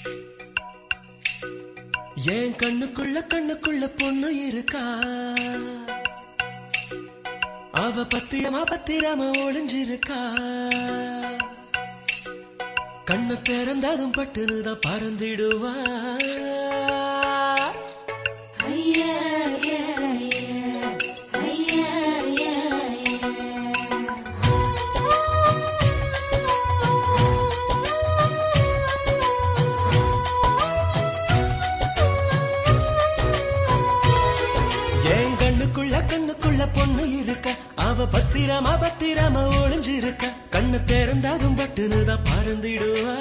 என் கண்ணுக்குள்ள கண்ணுக்குள்ள பொண்ணு இருக்கா அவ பத்திரமா பத்திரமா ஒளிஞ்சிருக்கா கண்ணு திறந்ததும் பட்டுனுதான் பறந்திடுவா என் கண்ணுக்குள்ள கண்ணுக்குள்ள பொண்ணு இருக்க அவ பத்திரமா பத்திரமா ஒளிஞ்சிருக்க கண்ணு திறந்தாதும் பட்டுனுதான் பறந்திடுவா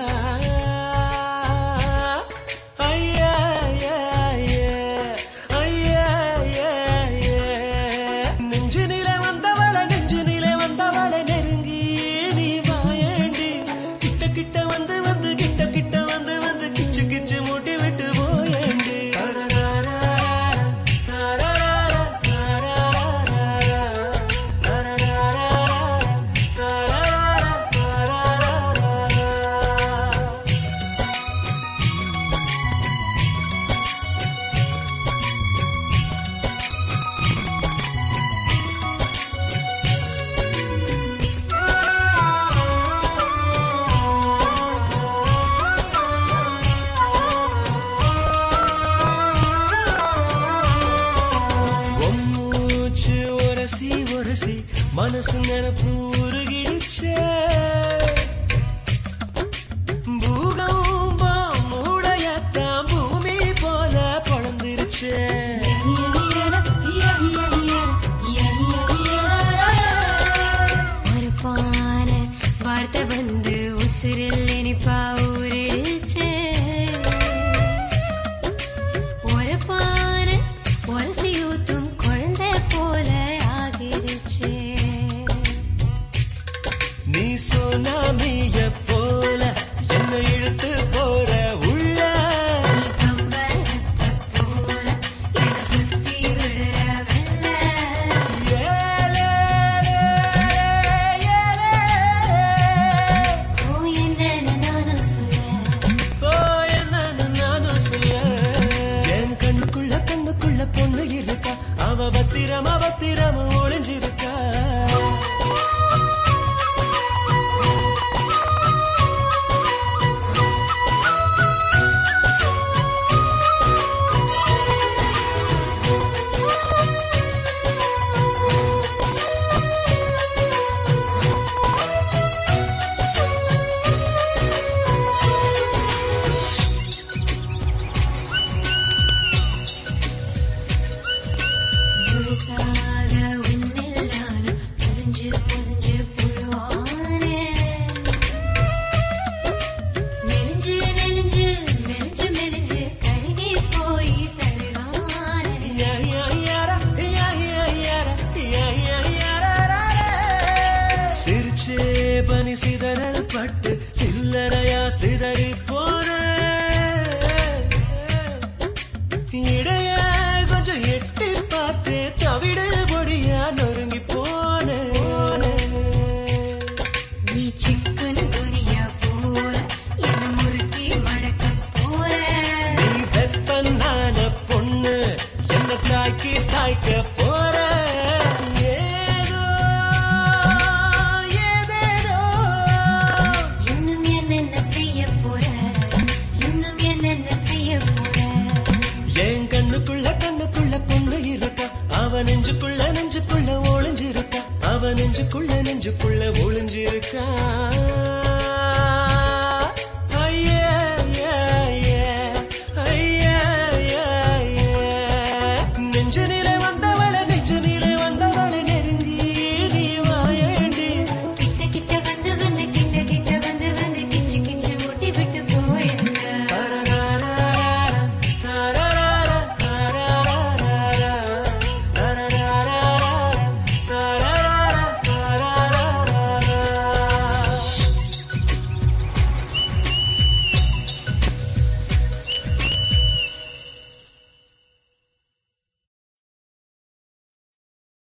ஐயா, ஐயா, ஐயா, ஐயா, ஐயா, ஐயா. நெஞ்சு நிலை வந்தவள நெஞ்சு நிலை வந்தவள நெருங்கி நீ வாயேண்டி கிட்ட கிட்ட வந்து வந்து கிட்ட கிட்ட வந்து வந்து கிச்சு கிச்சு மூட்டி விட்டு போயேண்டி தரராரா, தரராரா, தரராரா, தரராரா, தரராரா, தரராரா. ஒம்மூச்சு உரசி உரசி மனசு நினப்பு உருகிடுச்சே பூகம்பம் மூளையத்தான் பூமி போல பொழந்துருச்சே ஒரு பான வார்த்தை வந்து உசிரில் இனிப்பா ஊறிடுச்சு ஒரு பான உரசி ஊத்தும் குழந்தை போல ஆகிடுச்சு நீ சுனாமிய போல என்ன இழுத்து போற உள்ள நீ கம்பளத்தை போல என்னை சுத்தி விடுற மெல்ல ஏலே, ஏலே, ஓ என்னன்னு நானும் சொல்ல ஓ என்னன்னு நானும் சொல்ல என் கண்ணுக்குள்ள கண்ணுக்குள்ள பொண்ணு இருக்கா அவ பத்திரமா பத்திரமா ஒளிஞ்சிருக்கா முழுசாக உன்னில் நானும் புரிஞ்சு புரிஞ்சு புழுவானே மெலிஞ்சு நெலிஞ்சு மெலிஞ்சு மெலிஞ்சு கருகி போய் சருகானே யா, யா, யாரா, யா, யா, யாரா, யா, யா, யாராரா. சிரிச்சே பனி சிதறல் பட்டு சில்லறையா சிதறி